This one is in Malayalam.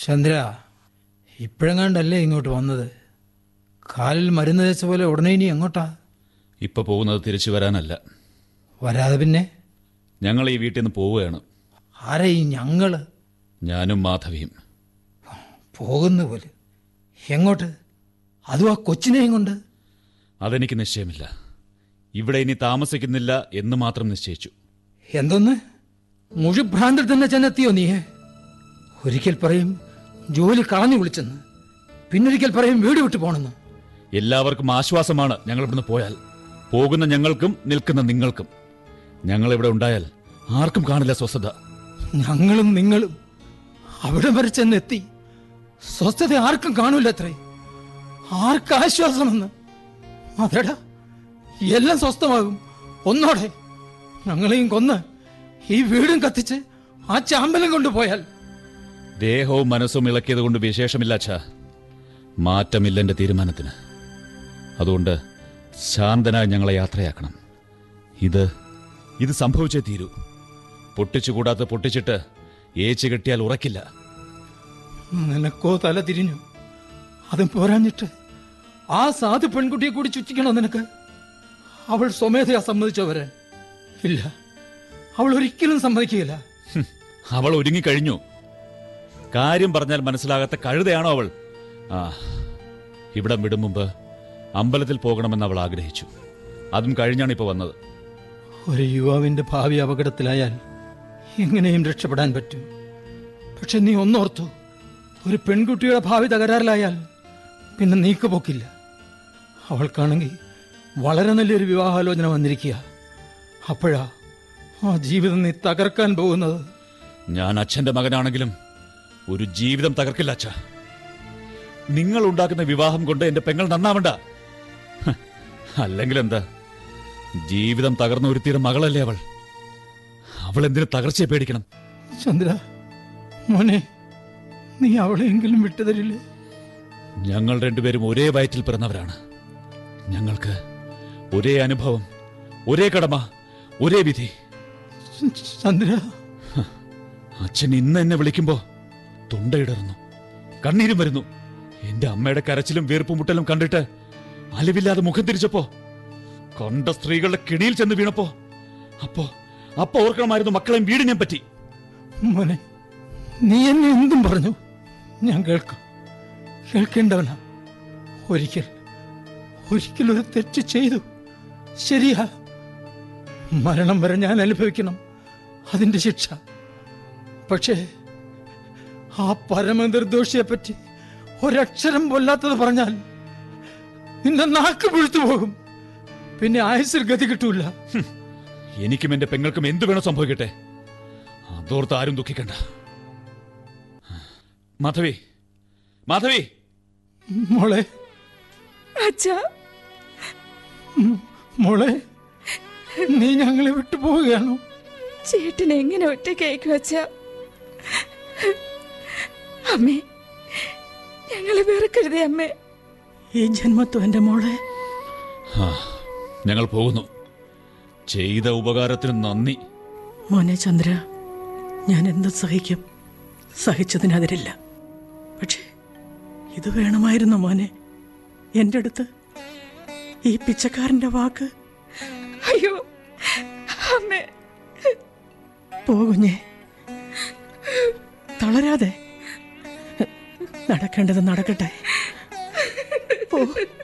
ചന്ദ്ര ഇപ്പോഴെങ്ങാണ്ടല്ലേ ഇങ്ങോട്ട് വന്നത് കാലിൽ മരുന്ന് തേച്ച പോലെ ഉടനെ ഇനി എങ്ങോട്ടാ ഇപ്പൊ പോകുന്നത് തിരിച്ചു വരാനല്ല വരാതെ പിന്നെ ഞങ്ങൾ ഈ വീട്ടിൽ നിന്ന് പോവുകയാണ് ആരാ ഈ ഞങ്ങള് ഞാനും മാധവിയും പോകുന്ന പോലെ എങ്ങോട്ട് അതും ആ കൊച്ചിനെയും കൊണ്ട് അതെനിക്ക് നിശ്ചയമില്ല ഇവിടെ ഇനി താമസിക്കുന്നില്ല എന്ന് മാത്രം നിശ്ചയിച്ചു എന്തൊന്ന് മുഴുഭ്രാന്തിൽ തന്നെ ചെന്നെത്തിയോ നീയെ ഒരിക്കൽ പറയും ജോലി കളഞ്ഞു വിളിച്ചെന്ന് പിന്നൊരിക്കൽ പറയും വീട് വിട്ടു പോണെന്ന് എല്ലാവർക്കും ആശ്വാസമാണ് ഞങ്ങൾ ഇവിടുന്ന് പോയാൽ പോകുന്ന ഞങ്ങൾക്കും നിൽക്കുന്ന നിങ്ങൾക്കും ഞങ്ങൾ ഇവിടെ ഉണ്ടായാൽ ആർക്കും കാണില്ല സ്വസ്ഥത ഞങ്ങളും നിങ്ങളും അവിടെ വരെ ചെന്നെത്തി സ്വസ്ഥത ആർക്കും കാണൂല അത്രേ ആർക്ക് ആശ്വാസമെന്ന് അതെടാ എല്ലാം സ്വസ്ഥമാകും ഒന്നോടെ ഞങ്ങളെയും കൊന്ന് ഈ വീടും കത്തിച്ച് ആ ചാമ്പലം കൊണ്ടുപോയാൽ ദേഹവും മനസ്സും ഇളക്കിയത് കൊണ്ട് വിശേഷമില്ല അച്ഛാ മാറ്റമില്ല എന്റെ തീരുമാനത്തിന് അതുകൊണ്ട് ശാന്തനായി ഞങ്ങളെ യാത്രയാക്കണം ഇത് ഇത് സംഭവിച്ചേ തീരൂ പൊട്ടിച്ചുകൂടാത്ത പൊട്ടിച്ചിട്ട് ഏച്ചു കെട്ടിയാൽ ഉറക്കില്ല നിനക്കോ തല തിരിഞ്ഞു അതും പോരാഞ്ഞിട്ട് ആ സാധു പെൺകുട്ടിയെ കൂടി ചുറ്റിക്കണോ നിനക്ക് അവൾ സ്വമേധയാ സമ്മതിച്ചോ വരാൻ ഇല്ല അവൾ ഒരിക്കലും സമ്മതിക്കുകയില്ല ഹും, അവൾ ഒരുങ്ങിക്കഴിഞ്ഞു കാര്യം പറഞ്ഞാൽ മനസ്സിലാകാത്ത കഴുതയാണോ അവൾ ആ ഇവിടം വിടും മുമ്പ് അമ്പലത്തിൽ പോകണമെന്ന് അവൾ ആഗ്രഹിച്ചു അതും കഴിഞ്ഞാണ് ഇപ്പോൾ വന്നത് ഒരു യുവാവിന്റെ ഭാവി അപകടത്തിലായാൽ എങ്ങനെയും രക്ഷപ്പെടാൻ പറ്റും പക്ഷെ നീ ഒന്നോർത്തു ഒരു പെൺകുട്ടിയുടെ ഭാവി തകരാറിലായാൽ പിന്നെ നീക്കുപോക്കില്ല അവൾക്കാണെങ്കിൽ വളരെ നല്ലൊരു വിവാഹാലോചന വന്നിരിക്കുക അപ്പോഴാ ആ ജീവിതം നീ തകർക്കാൻ പോകുന്നത് ഞാൻ അച്ഛന്റെ മകനാണെങ്കിലും ഒരു ജീവിതം തകർക്കില്ല അച്ഛ നിങ്ങൾ ഉണ്ടാക്കുന്ന വിവാഹം കൊണ്ട് എന്റെ പെങ്ങൾ നന്നാവണ്ട ഹ്, അല്ലെങ്കിൽ എന്താ ജീവിതം തകർന്ന ഒരുത്തിയുടെ മകളല്ലേ അവൾ അവൾ എന്തിനു തകർച്ചയെ പേടിക്കണം ചന്ദ്ര മോനെ നീ അവളെങ്കിലും വിട്ടുതരില്ലേ ഞങ്ങൾ രണ്ടുപേരും ഒരേ വയറ്റിൽ പിറന്നവരാണ് ഞങ്ങൾക്ക് ഒരേ അനുഭവം ഒരേ കടമ ഒരേ വിധി ചന്ദ്ര അച്ഛൻ ഇന്ന് എന്നെ വിളിക്കുമ്പോ തൊണ്ടയിടറുന്നു കണ്ണീരും വരുന്നു എന്റെ അമ്മയുടെ കരച്ചിലും വീർപ്പും മുട്ടലും കണ്ടിട്ട് അലിവില്ലാതെ മുഖം തിരിച്ചപ്പോ കൊണ്ട സ്ത്രീകളുടെ കിണിയിൽ ചെന്ന് വീണപ്പോ അപ്പോ അപ്പൊ ഓർക്കണമായിരുന്നു മക്കളെയും വീടിനെയും പറ്റി മോനെ നീ എന്നെ എന്തും പറഞ്ഞു ഞാൻ കേൾക്കാം കേൾക്കേണ്ടവനാ ഒരിക്കൽ ഒരിക്കൽ ഒരു തെറ്റ് ചെയ്തു ശരിയാ മരണം വരെ ഞാൻ അനുഭവിക്കണം അതിന്റെ ശിക്ഷ പക്ഷേ ആ പരമനിർദോഷിയെ പറ്റി ഒരക്ഷരം കൊല്ലാത്തത് പറഞ്ഞാൽ നിന്റെ നാക്ക് പുഴുത്തു പോകും പിന്നെ ആയുസിൽ ഗതി കിട്ടൂല എനിക്കും എന്റെ പെങ്ങൾക്കും എന്തു വേണോ സംഭവിക്കട്ടെ അതോർത്ത് ആരും ദുഃഖിക്കണ്ട മാധവി മാധവി മോളെ അച്ഛാ മോളെ നീ ഞങ്ങളെ വിട്ടു പോവുകയാണോ ചേട്ടൻ എങ്ങനെ ഒറ്റയ്ക്കയക്കും അച്ഛാ അമ്മേ ഞങ്ങളെ വെറുക്കരുതേ അമ്മേ ഈ ജന്മത്വം എൻ്റെ മോളെ ആ, ഞങ്ങൾ പോകുന്നു ചെയ്ത ഉപകാരത്തിന് നന്ദി മോനെ ചന്ദ്ര ഞാൻ എന്ത് സഹിക്കും സഹിച്ചതിനെതിരില്ല പക്ഷേ ഇത് വേണമായിരുന്നു മോനെ എൻ്റെ അടുത്ത് ഈ പിച്ചക്കാരൻ്റെ വാക്ക് അയ്യോ അമ്മേ പോകുഞ്ഞേ തളരാതെ നടക്കേണ്ടത് നടക്കട്ടെ പോ